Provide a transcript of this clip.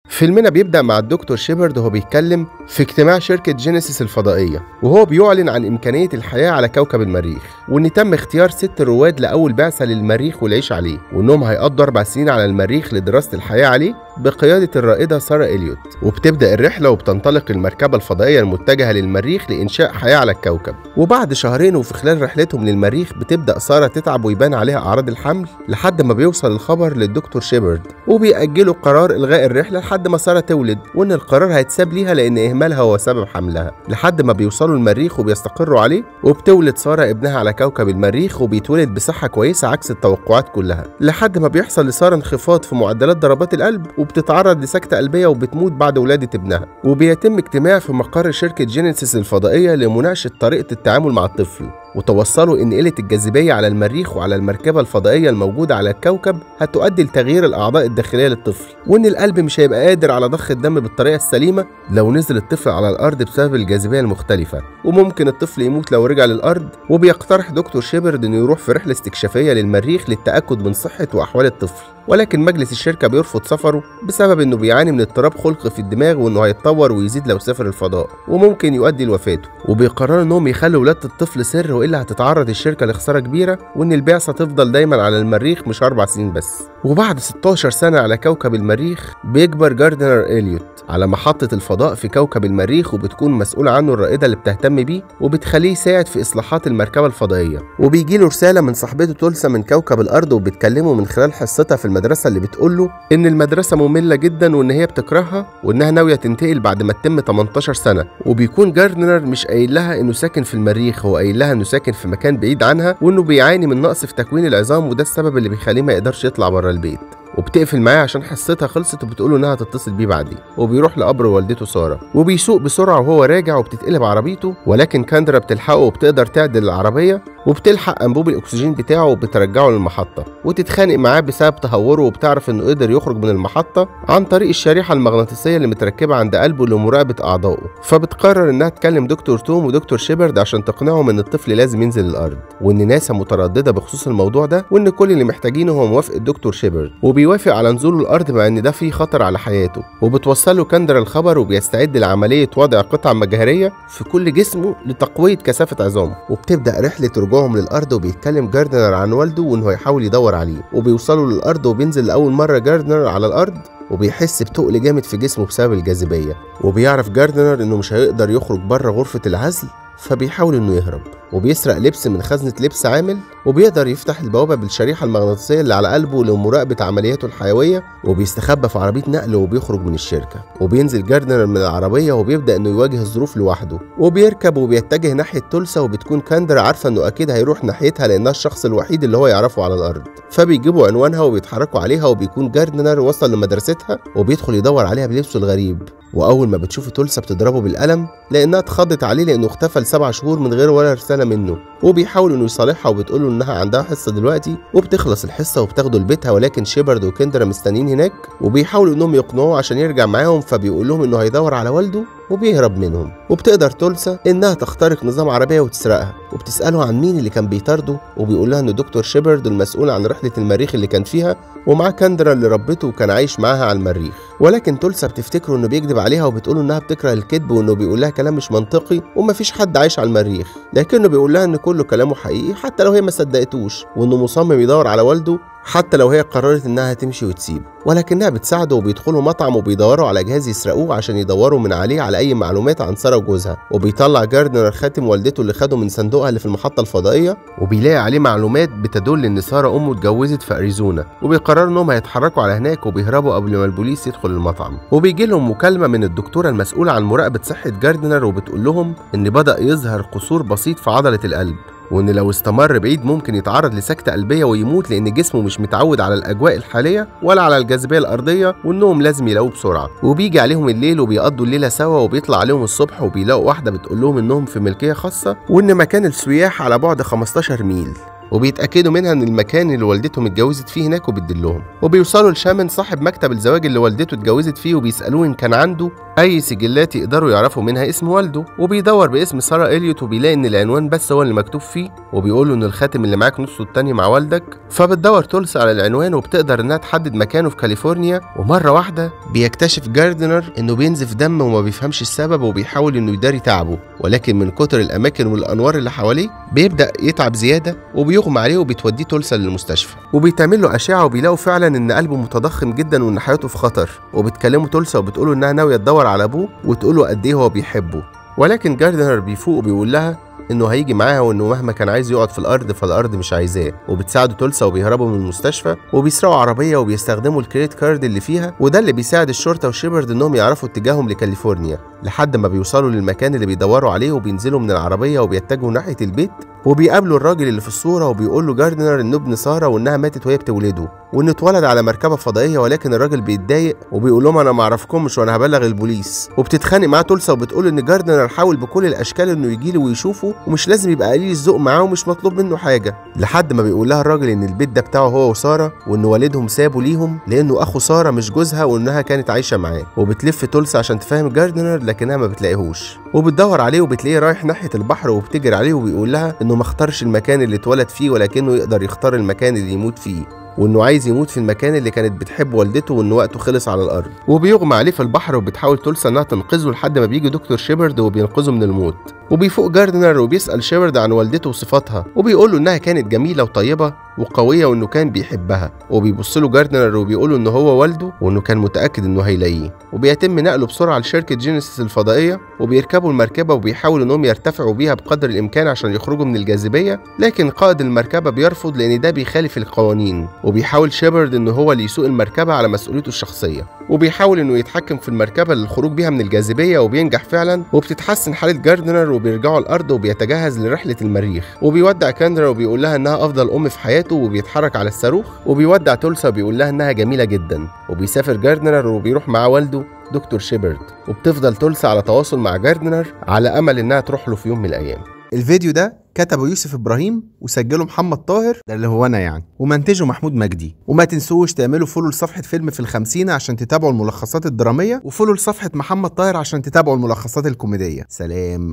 فيلمنا بيبدأ مع الدكتور شيبرد وهو بيتكلم في اجتماع شركة جينيسيس الفضائية وهو بيعلن عن إمكانية الحياة على كوكب المريخ وإن تم اختيار ست رواد لأول بعثة للمريخ والعيش عليه وإنهم هيقضوا أربع سنين على المريخ لدراسة الحياة عليه بقيادة الرائدة سارة إليوت وبتبدأ الرحلة وبتنطلق المركبة الفضائية المتجهة للمريخ لإنشاء حياة على الكوكب وبعد شهرين وفي خلال رحلتهم للمريخ بتبدأ سارة تتعب ويبان عليها أعراض الحمل لحد ما بيوصل الخبر للدكتور شيبرد وبيأجلوا قرار إلغاء الرحلة لحد ما سارة تولد وإن القرار هيتساب ليها لأن إهمالها هو سبب حملها لحد ما بيوصلوا المريخ وبيستقروا عليه وبتولد سارة ابنها على كوكب المريخ وبيتولد بصحة كويسة عكس التوقعات كلها لحد ما بيحصل لسارة انخفاض في معدلات ضربات القلب وبتتعرض لسكتة قلبية وبتموت بعد ولادة ابنها وبيتم اجتماع في مقر شركة جينيسيس الفضائية لمناقشة طريقة التعامل مع الطفل وتوصلوا ان قله الجاذبيه على المريخ وعلى المركبه الفضائيه الموجوده على الكوكب هتؤدي لتغيير الاعضاء الداخليه للطفل وان القلب مش هيبقى قادر على ضخ الدم بالطريقه السليمه لو نزل الطفل على الارض بسبب الجاذبيه المختلفه وممكن الطفل يموت لو رجع للارض وبيقترح دكتور شيبرد انه يروح في رحله استكشافيه للمريخ للتاكد من صحه واحوال الطفل ولكن مجلس الشركه بيرفض سفره بسبب انه بيعاني من اضطراب خلق في الدماغ وانه هيتطور ويزيد لو سافر الفضاء وممكن يؤدي لوفاته وبيقرروا انهم يخلوا ولاده الطفل سر والا هتتعرض الشركه لخساره كبيره وان البعثه تفضل دايما على المريخ مش اربع سنين بس وبعد 16 سنه على كوكب المريخ بيكبر جاردنر اليوت على محطة الفضاء في كوكب المريخ وبتكون مسؤولة عنه الرائدة اللي بتهتم بيه وبتخليه يساعد في إصلاحات المركبة الفضائية وبيجي له رسالة من صاحبته تولسا من كوكب الأرض وبتكلمه من خلال حصتها في المدرسة اللي بتقول له إن المدرسة مملة جدا وإن هي بتكرهها وإنها ناوية تنتقل بعد ما تتم 18 سنة وبيكون جاردنر مش قايل لها إنه ساكن في المريخ هو قايل لها إنه ساكن في مكان بعيد عنها وإنه بيعاني من نقص في تكوين العظام وده السبب اللي بيخليه ما يقدرش يطلع بره البيت وبتقفل معاه عشان حصتها خلصت وبتقوله انها تتصل بيه بعدين وبيروح لقبر والدته ساره وبيسوق بسرعه وهو راجع وبتتقلب عربيته ولكن كاندرا بتلحقه وبتقدر تعدل العربيه وبتلحق انبوب الاكسجين بتاعه وبترجعه للمحطه وتتخانق معاه بسبب تهوره وبتعرف انه قدر يخرج من المحطه عن طريق الشريحه المغناطيسيه اللي متركبه عند قلبه لمراقبه اعضائه فبتقرر انها تكلم دكتور توم ودكتور شيبرد عشان تقنعهم ان الطفل لازم ينزل الارض وان ناسا متردده بخصوص الموضوع ده وان كل اللي محتاجينه هو موافقه دكتور شيبرد وبيوافق على نزوله الارض مع ان ده فيه خطر على حياته وبتوصله كاندرا الخبر وبيستعد لعمليه وضع قطع مجهريه في كل جسمه لتقويه كثافه عظامه وبتبدا رحله رجوعهم للارض وبيتكلم جاردنر عن والده وانه هيحاول يدور عليه وبيوصلوا للارض وبينزل لاول مره جاردنر على الارض وبيحس بتقل جامد في جسمه بسبب الجاذبيه وبيعرف جاردنر انه مش هيقدر يخرج بره غرفه العزل فبيحاول انه يهرب وبيسرق لبس من خزنة لبس عامل وبيقدر يفتح البوابة بالشريحة المغناطيسية اللي على قلبه لمراقبة عملياته الحيوية وبيستخبى في عربية نقل وبيخرج من الشركة وبينزل جاردنر من العربية وبيبدأ انه يواجه الظروف لوحده وبيركب وبيتجه ناحية تولسا وبتكون كاندرا عارفة انه اكيد هيروح ناحيتها لانها الشخص الوحيد اللي هو يعرفه على الارض فبيجيبوا عنوانها وبيتحركوا عليها وبيكون جاردنر وصل لمدرستها وبيدخل يدور عليها بلبسه الغريب واول ما بتشوف تولسا بتضربه بالقلم لانها اتخضت عليه لانه اختفى لسبع شهور من غير ولا رساله منه وبيحاول انه يصالحها وبتقول له انها عندها حصه دلوقتي وبتخلص الحصه وبتاخده لبيتها ولكن شيبرد وكندرا مستنيين هناك وبيحاولوا انهم يقنعوه عشان يرجع معاهم فبيقول لهم انه هيدور على والده وبيهرب منهم وبتقدر تولسا انها تخترق نظام عربيه وتسرقها وبتساله عن مين اللي كان بيطارده وبيقول لها ان دكتور شيبرد المسؤول عن رحله المريخ اللي كان فيها ومعاه كاندرا اللي ربته وكان عايش معاها على المريخ ولكن تولسا بتفتكره انه بيكذب عليها وبتقول انها بتكره الكذب وانه بيقول لها كلام مش منطقي ومفيش حد عايش على المريخ لكنه بيقول لها ان كله كلامه حقيقي حتى لو هي ما صدقتوش وانه مصمم يدور على والده حتى لو هي قررت انها تمشي وتسيبه ولكنها بتساعده وبيدخلوا مطعم وبيدوروا على جهاز يسرقوه عشان يدوروا من عليه على اي معلومات عن ساره وجوزها وبيطلع جاردنر خاتم والدته اللي خده من صندوقها اللي في المحطه الفضائيه وبيلاقي عليه معلومات بتدل ان ساره امه اتجوزت في اريزونا وبيقرروا انهم هيتحركوا على هناك وبيهربوا قبل ما البوليس يدخل المطعم وبيجي لهم مكالمه من الدكتوره المسؤوله عن مراقبه صحه جاردنر وبتقول لهم ان بدا يظهر قصور بسيط في عضله القلب وان لو استمر بعيد ممكن يتعرض لسكتة قلبية ويموت لان جسمه مش متعود على الاجواء الحالية ولا على الجاذبية الارضية وانهم لازم يلاقوه بسرعة وبيجي عليهم الليل وبيقضوا الليلة سوا وبيطلع عليهم الصبح وبيلاقوا واحدة بتقول لهم انهم في ملكية خاصة وان مكان السياح على بعد 15 ميل وبيتاكدوا منها ان المكان اللي والدتهم اتجوزت فيه هناك وبتدلهم وبيوصلوا لشامن صاحب مكتب الزواج اللي والدته اتجوزت فيه وبيسالوه ان كان عنده اي سجلات يقدروا يعرفوا منها اسم والده وبيدور باسم ساره اليوت وبيلاقي ان العنوان بس هو اللي مكتوب فيه وبيقول له ان الخاتم اللي معاك نصه التاني مع والدك فبتدور تولس على العنوان وبتقدر انها تحدد مكانه في كاليفورنيا ومره واحده بيكتشف جاردنر انه بينزف دم وما بيفهمش السبب وبيحاول انه يداري تعبه ولكن من كتر الاماكن والانوار اللي حواليه بيبدا يتعب زياده وبيغمى عليه وبتوديه تولسا للمستشفى وبيتعمل له اشعه وبيلاقوا فعلا ان قلبه متضخم جدا وان حياته في خطر وبتكلمه تولسا وبتقوله انها ناويه تدور على ابوه وتقوله قد ايه هو بيحبه ولكن جاردنر بيفوق وبيقول لها انه هيجي معاها وانه مهما كان عايز يقعد في الارض فالارض مش عايزاه وبتساعده تولسا وبيهربوا من المستشفى وبيسرقوا عربيه وبيستخدموا الكريدت كارد اللي فيها وده اللي بيساعد الشرطه وشيبرد انهم يعرفوا اتجاههم لكاليفورنيا لحد ما بيوصلوا للمكان اللي بيدوروا عليه وبينزلوا من العربيه وبيتجهوا ناحيه البيت وبيقابلوا الراجل اللي في الصوره وبيقول له جاردنر انه ابن ساره وانها ماتت وهي بتولده وانه اتولد على مركبه فضائيه ولكن الراجل بيتضايق وبيقول لهم انا ما اعرفكمش وانا هبلغ البوليس وبتتخانق معاه تولسا وبتقول ان جاردنر حاول بكل الاشكال انه يجي له ويشوفه ومش لازم يبقى قليل الذوق معاه ومش مطلوب منه حاجه لحد ما بيقول لها الراجل ان البيت ده بتاعه هو وساره وان والدهم سابه ليهم لانه اخو ساره مش جوزها وانها كانت عايشه معاه وبتلف تولسا عشان تفهم جاردنر لكنها ما بتلاقيهوش وبتدور عليه وبتلاقيه رايح ناحيه البحر وبتجري عليه وبيقول لها انه ما اختارش المكان اللي اتولد فيه ولكنه يقدر يختار المكان اللي يموت فيه وانه عايز يموت في المكان اللي كانت بتحب والدته وان وقته خلص على الارض وبيغمى عليه في البحر وبتحاول تولسا انها تنقذه لحد ما بيجي دكتور شيبرد وبينقذه من الموت وبيفوق جاردنر وبيسال شيبرد عن والدته وصفاتها وبيقول له انها كانت جميله وطيبه وقويه وانه كان بيحبها وبيبص له جاردنر وبيقول له ان هو والده وانه كان متاكد انه هيلاقيه وبيتم نقله بسرعه لشركه جينيسيس الفضائيه وبيركبوا المركبه وبيحاولوا انهم يرتفعوا بيها بقدر الامكان عشان يخرجوا من الجاذبيه لكن قائد المركبه بيرفض لان ده بيخالف القوانين وبيحاول شيبرد ان هو اللي يسوق المركبه على مسؤوليته الشخصيه وبيحاول انه يتحكم في المركبه للخروج بيها من الجاذبيه وبينجح فعلا وبتتحسن حاله جاردنر وبيرجعوا الارض وبيتجهز لرحله المريخ وبيودع كاندرا وبيقول لها انها افضل ام في حياته وبيتحرك على الصاروخ وبيودع تولسا وبيقول لها انها جميله جدا وبيسافر جاردنر وبيروح مع والده دكتور شيبرد وبتفضل تولسا على تواصل مع جاردنر على امل انها تروح له في يوم من الايام الفيديو ده كتبه يوسف ابراهيم وسجله محمد طاهر ده اللي هو انا يعني ومنتجه محمود مجدي وما تنسوش تعملوا فولو لصفحه فيلم في الخمسين عشان تتابعوا الملخصات الدراميه وفولو لصفحه محمد طاهر عشان تتابعوا الملخصات الكوميديه سلام